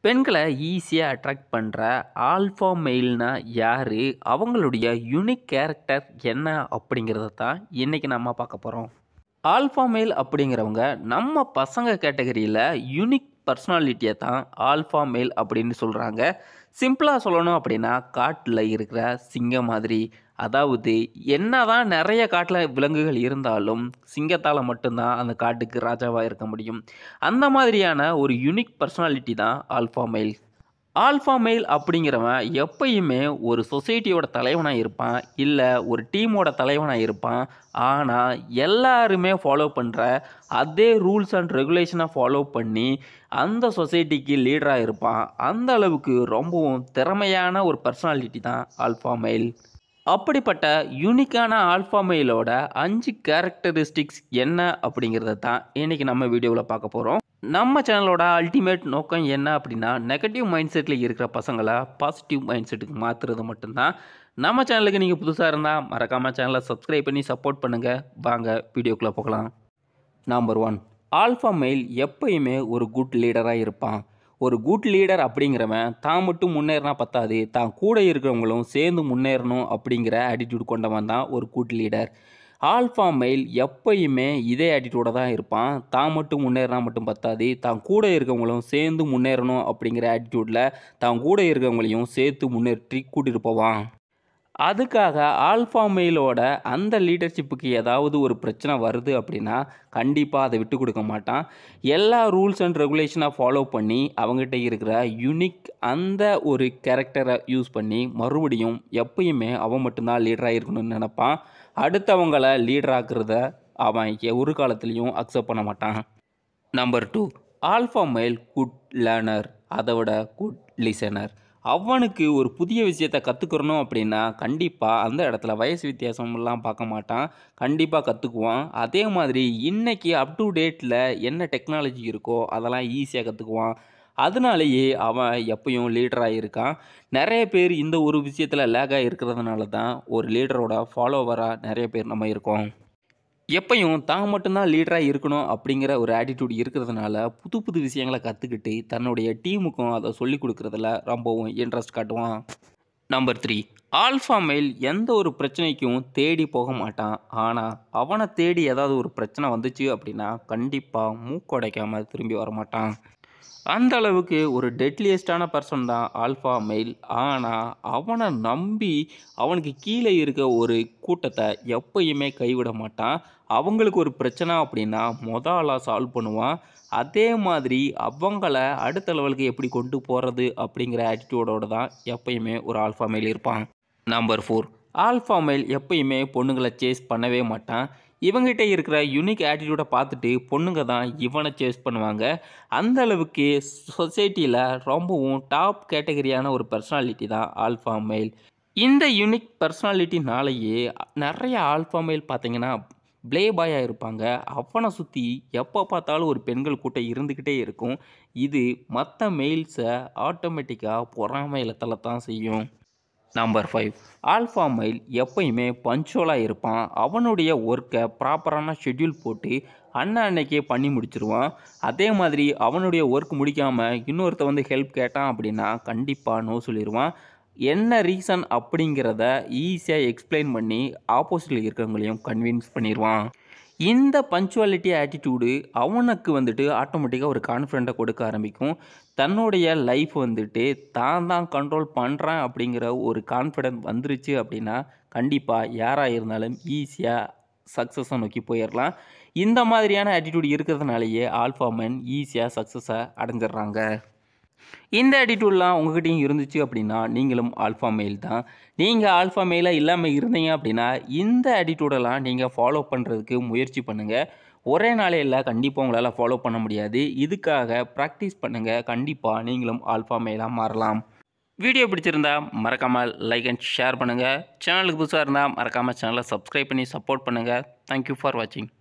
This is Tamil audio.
பெண்களை ஈஸியாக அட்ராக்ட் பண்ணுற ஆல்ஃபா மெயில்னா யார் அவங்களுடைய யூனிக் கேரக்டர் என்ன அப்படிங்கிறத தான் இன்றைக்கி நம்ம பார்க்க போகிறோம் ஆல்ஃபா மெயில் அப்படிங்கிறவங்க நம்ம பசங்க கேட்டகரியில் யூனிக் பர்சனாலிட்டியை தான் ஆல்ஃபா மெயில் அப்படின்னு சொல்கிறாங்க சிம்பிளாக சொல்லணும் அப்படின்னா காட்டில் இருக்கிற சிங்கம் மாதிரி அதாவது என்னதான் நிறைய காட்டில் விலங்குகள் இருந்தாலும் சிங்கத்தால் மட்டும்தான் அந்த காட்டுக்கு ராஜாவாக இருக்க முடியும் அந்த மாதிரியான ஒரு யூனிக் பர்சனாலிட்டி தான் ஆல்ஃபா மெயில் ஆல்ஃபா மெயில் அப்படிங்கிறவன் எப்பயுமே ஒரு சொசைட்டியோட தலைவனாக இருப்பான் இல்லை ஒரு டீமோட தலைவனாக இருப்பான் ஆனால் எல்லாருமே ஃபாலோ பண்ணுற அதே ரூல்ஸ் அண்ட் ரெகுலேஷனை ஃபாலோ பண்ணி அந்த சொசைட்டிக்கு லீடராக இருப்பான் அந்த அளவுக்கு ரொம்பவும் திறமையான ஒரு பர்சனாலிட்டி தான் ஆல்ஃபா மெயில் அப்படிப்பட்ட யூனிக்கான ஆல்ஃபா மெயிலோட அஞ்சு கேரக்டரிஸ்டிக்ஸ் என்ன அப்படிங்கிறத தான் இன்றைக்கி நம்ம வீடியோவில் பார்க்க போகிறோம் நம்ம சேனலோட அல்டிமேட் நோக்கம் என்ன அப்படின்னா நெகட்டிவ் மைண்ட் செட்டில் இருக்கிற பசங்களை பாசிட்டிவ் மைண்ட் செட்டுக்கு மாற்றுறது மட்டும்தான் நம்ம சேனலுக்கு நீங்கள் புதுசாக இருந்தால் மறக்காமல் சேனலை சப்ஸ்கிரைப் பண்ணி சப்போர்ட் பண்ணுங்கள் வாங்க வீடியோக்குள்ளே போகலாம் நம்பர் ஒன் ஆல்ஃபா மெயில் எப்பயுமே ஒரு குட் லீடராக இருப்பான் ஒரு குட் லீடர் அப்படிங்கிறவன் தான் மட்டும் முன்னேறினா பத்தாது தான் கூட இருக்கிறவங்களும் சேர்ந்து முன்னேறணும் அப்படிங்கிற ஆட்டிடியூட் கொண்டவன் தான் ஒரு குட் லீடர் ஆல்ஃபா மெயில் எப்பயுமே இதே ஆட்டிடியூடாக தான் இருப்பான் தான் மட்டும் முன்னேறினா மட்டும் பத்தாது தான் கூட இருக்கவங்களும் சேர்ந்து முன்னேறணும் அப்படிங்கிற ஆட்டிடியூடில் தான் கூட இருக்கவங்களையும் சேர்த்து முன்னேற்றி கூட்டிகிட்டு போவான் அதுக்காக ஆல்ஃபா மெயிலோட அந்த லீடர்ஷிப்புக்கு ஏதாவது ஒரு பிரச்சனை வருது அப்படின்னா கண்டிப்பாக அதை விட்டு கொடுக்க மாட்டான் எல்லா ரூல்ஸ் அண்ட் ரெகுலேஷனாக ஃபாலோ பண்ணி அவங்ககிட்ட இருக்கிற யுனிக் அந்த ஒரு கேரக்டரை யூஸ் பண்ணி மறுபடியும் எப்பயுமே அவன் மட்டும்தான் லீடராக இருக்கணும்னு நினப்பான் அடுத்தவங்களை லீடராக்குறத அவன் ஒரு காலத்துலேயும் அக்செப்ட் பண்ண மாட்டான் number two alpha male good learner அதை விட குட் லிசனர் அவனுக்கு ஒரு புதிய விஷயத்தை கற்றுக்கிறணும் அப்படின்னா கண்டிப்பாக அந்த இடத்துல வயசு வித்தியாசம்லாம் பார்க்க மாட்டான் கண்டிப்பாக கற்றுக்குவான் அதே மாதிரி இன்றைக்கி அப் டு டேட்டில் என்ன டெக்னாலஜி இருக்கோ அதெல்லாம் ஈஸியாக கற்றுக்குவான் அதனாலேயே அவன் எப்பயும் லீடராக இருக்கான் நிறைய பேர் இந்த ஒரு விஷயத்தில் லேகாக இருக்கிறதுனால தான் ஒரு லீடரோட ஃபாலோவராக நிறைய பேர் நம்ம இருக்கோம் எப்பையும் தான் மட்டும்தான் லீடராக இருக்கணும் அப்படிங்கிற ஒரு ஆட்டிடியூட் இருக்கிறதுனால புது புது விஷயங்களை கற்றுக்கிட்டு தன்னுடைய டீமுக்கும் அதை சொல்லி கொடுக்குறதுல ரொம்பவும் இன்ட்ரெஸ்ட் காட்டுவான் நம்பர் த்ரீ ஆல்ஃபா மெயில் எந்த ஒரு பிரச்சனைக்கும் தேடி போக மாட்டான் ஆனால் அவனை தேடி ஏதாவது ஒரு பிரச்சனை வந்துச்சு அப்படின்னா கண்டிப்பாக மூக்கொடைக்காமல் திரும்பி வர மாட்டான் அந்த அளவுக்கு ஒரு டெட்லியஸ்டான பர்சன் தான் ஆல்ஃபா மெயில் ஆனால் அவனை நம்பி அவனுக்கு கீழே இருக்க ஒரு கூட்டத்தை எப்பயுமே கைவிட மாட்டான் அவங்களுக்கு ஒரு பிரச்சனை அப்படின்னா மொத ஆளாக சால்வ் பண்ணுவான் அதே மாதிரி அவங்கள அடுத்த லெவலுக்கு எப்படி கொண்டு போகிறது அப்படிங்கிற ஆட்டிடியூடோடு தான் எப்பயுமே ஒரு ஆல்ஃபா மெயில் இருப்பான் நம்பர் ஃபோர் ஆல்ஃபா மெயில் எப்பயுமே பொண்ணுங்களை சேஸ் பண்ணவே மாட்டான் இவங்ககிட்ட இருக்கிற யூனிக் ஆட்டிடியூடை பார்த்துட்டு பொண்ணுங்க தான் இவனை சேஸ் பண்ணுவாங்க அந்த அளவுக்கு சொசைட்டியில் ரொம்பவும் டாப் கேட்டகரியான ஒரு பர்சனாலிட்டி தான் ஆல்ஃபா மெயில் இந்த யூனிக் பர்சனாலிட்டினாலேயே நிறைய ஆல்ஃபா மெயில் பார்த்தீங்கன்னா ப்ளே பாயாக இருப்பாங்க அவனை சுற்றி எப்போ பார்த்தாலும் ஒரு பெண்கள் கூட்டம் இருந்துக்கிட்டே இருக்கும் இது மற்ற மெயில்ஸை ஆட்டோமேட்டிக்காக பொறாமையில் தான் செய்யும் நம்பர் ஃபைவ் ஆல்ஃபா மெயில் எப்பயுமே பஞ்சுவலாக இருப்பான் அவனுடைய ஒர்க்கை ப்ராப்பரான ஷெட்யூல் போட்டு அண்ணன் அன்னைக்கே பண்ணி முடிச்சிருவான் அதே மாதிரி அவனுடைய ஒர்க் முடிக்காமல் இன்னொருத்த வந்து ஹெல்ப் கேட்டான் அப்படின்னா கண்டிப்பாக நோ சொல்லிடுவான் என்ன ரீசன் அப்படிங்கிறத ஈஸியாக எக்ஸ்பிளைன் பண்ணி ஆப்போசிட்டில் இருக்கிறவங்களையும் கன்வின்ஸ் பண்ணிடுவான் இந்த பஞ்சுவாலிட்டி ஆட்டிடியூடு அவனுக்கு வந்துட்டு ஆட்டோமேட்டிக்காக ஒரு கான்ஃபிடெண்ட்டை கொடுக்க ஆரம்பிக்கும் தன்னுடைய லைஃப் வந்துட்டு தான் தான் கண்ட்ரோல் பண்ணுறேன் அப்படிங்கிற ஒரு கான்ஃபிடென்ட் வந்துருச்சு அப்படின்னா கண்டிப்பாக யாராக இருந்தாலும் ஈஸியாக சக்ஸஸை நோக்கி போயிடலாம் இந்த மாதிரியான ஆட்டிடியூட் இருக்கிறதுனாலேயே ஆல்ஃபா மேன் ஈஸியாக சக்ஸஸை அடைஞ்சிடுறாங்க இந்த ஆட்டிடியூட்லாம் உங்ககிட்டயும் இருந்துச்சு அப்படின்னா நீங்களும் ஆல்ஃபா மெயில் தான் நீங்கள் ஆல்ஃபா மெயிலாக இல்லாமல் இருந்தீங்க அப்படின்னா இந்த ஆட்டிடியூடெல்லாம் நீங்கள் ஃபாலோ பண்ணுறதுக்கு முயற்சி பண்ணுங்கள் ஒரே நாளையில் கண்டிப்பாக உங்களால் ஃபாலோ பண்ண முடியாது இதுக்காக ப்ராக்டிஸ் பண்ணுங்கள் கண்டிப்பாக நீங்களும் ஆல்ஃபா மெயிலாக மாறலாம் வீடியோ பிடிச்சிருந்தா மறக்காமல் லைக் அண்ட் ஷேர் பண்ணுங்கள் சேனலுக்கு புதுசாக இருந்தால் மறக்காமல் சேனலை சப்ஸ்கிரைப் பண்ணி சப்போர்ட் பண்ணுங்கள் தேங்க்யூ ஃபார் வாட்சிங்